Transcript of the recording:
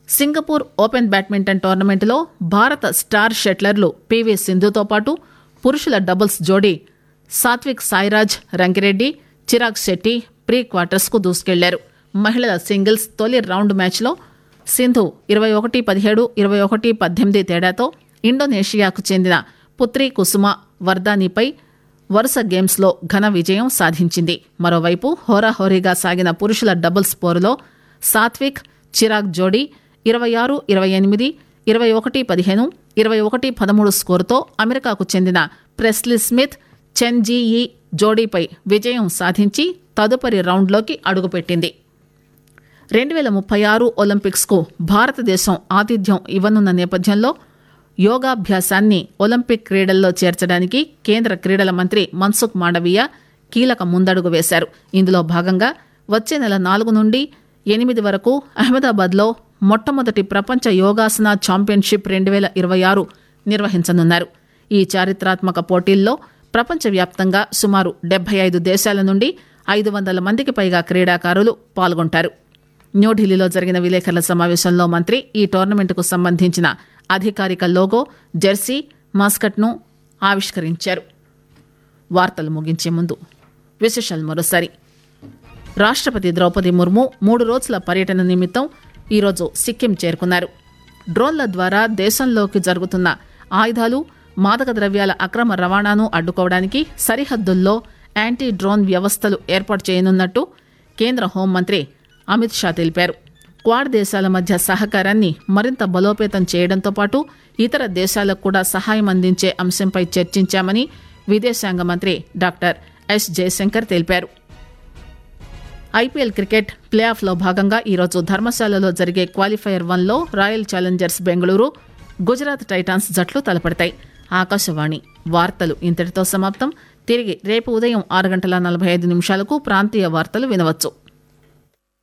Singapore open badminton టోర్నమెంట్లో భారత star షట్లర్లు PV సింధుతో పాటు పురుషుల డబుల్స్ జోడీ సాత్విక్ సాయిరాజ్ రంకిరెడ్డి చిరాగ్ శెట్టి ప్రీ క్వార్టర్స్కు దూసుకెళ్లారు మహిళల సింగిల్స్ తొలి రౌండ్ మ్యాచ్లో సింధు ఇరవై ఒకటి పదిహేడు ఇరవై ఒకటి పద్దెనిమిది తేడాతో ఇండోనేషియాకు చెందిన పుత్రి కుసుమ వర్దానిపై వరుస గేమ్స్లో ఘన విజయం సాధించింది మరోవైపు హోరాహోరీగా సాగిన పురుషుల డబుల్స్ పోరులో సాత్విక్ చిరాగ్ జోడీ ఇరవై ఆరు ఇరవై ఎనిమిది ఇరవై ఒకటి పదిహేను ఇరవై ఒకటి పదమూడు స్కోరుతో అమెరికాకు చెందిన ప్రెస్లీ స్మిత్ చెన్ జీఈ జోడీపై విజయం సాధించి తదుపరి రౌండ్లోకి అడుగుపెట్టింది రెండు వేల ముప్పై ఆరు ఒలింపిక్స్కు భారతదేశం ఆతిథ్యం ఇవ్వనున్న నేపథ్యంలో యోగాభ్యాసాన్ని ఒలింపిక్ క్రీడల్లో చేర్చడానికి కేంద్ర క్రీడల మంత్రి మన్సుఖ్ మాండవీయ కీలక ముందడుగు వేశారు ఇందులో భాగంగా వచ్చే నెల నాలుగు నుండి ఎనిమిది వరకు అహ్మదాబాద్లో మొట్టమొదటి ప్రపంచ యోగాసన ఛాంపియన్షిప్ రెండు వేల ఇరవై ఆరు నిర్వహించనున్నారు ఈ చారిత్రాత్మక పోటీల్లో ప్రపంచవ్యాప్తంగా సుమారు డెబ్బై ఐదు దేశాల నుండి ఐదు వందల మందికి పైగా క్రీడాకారులు పాల్గొంటారు న్యూఢిల్లీలో జరిగిన విలేకరుల సమావేశంలో మంత్రి ఈ టోర్నమెంటుకు సంబంధించిన అధికారిక లోగో జెర్సీ మాస్కట్ను ఆవిష్కరించారు వార్తలు ముగించే ముందు విశేషాలు మరోసారి రాష్ట్రపతి ద్రౌపది ముర్ము మూడు రోజుల పర్యటన నిమిత్తం ఈరోజు సిక్కిం చేరుకున్నారు డ్రోన్ల ద్వారా దేశంలోకి జరుగుతున్న ఆయుధాలు మాదక ద్రవ్యాల అక్రమ రవాణాను అడ్డుకోవడానికి సరిహద్దుల్లో యాంటీ డ్రోన్ వ్యవస్థలు ఏర్పాటు చేయనున్నట్టు కేంద్ర హోంమంత్రి అమిత్ షా తెలిపారు క్వాడ్ దేశాల మధ్య సహకారాన్ని మరింత బలోపేతం చేయడంతో పాటు ఇతర దేశాలకు కూడా సహాయం అందించే అంశంపై చర్చించామని విదేశాంగ మంత్రి డాక్టర్ ఎస్ జయశంకర్ తెలిపారు ఐపీఎల్ క్రికెట్ ప్లే ఆఫ్లో భాగంగా ఈరోజు ధర్మశాలలో జరిగే క్వాలిఫైయర్ వన్లో Royal Challengers Bengaluru Gujarat Titans జట్లు తలపడతాయి ఆకాశవాణి వార్తలు ఇంతటితో సమాప్తం తిరిగి రేపు ఉదయం ఆరు గంటల నలభై ఐదు నిమిషాలకు ప్రాంతీయ వార్తలు వినవచ్చు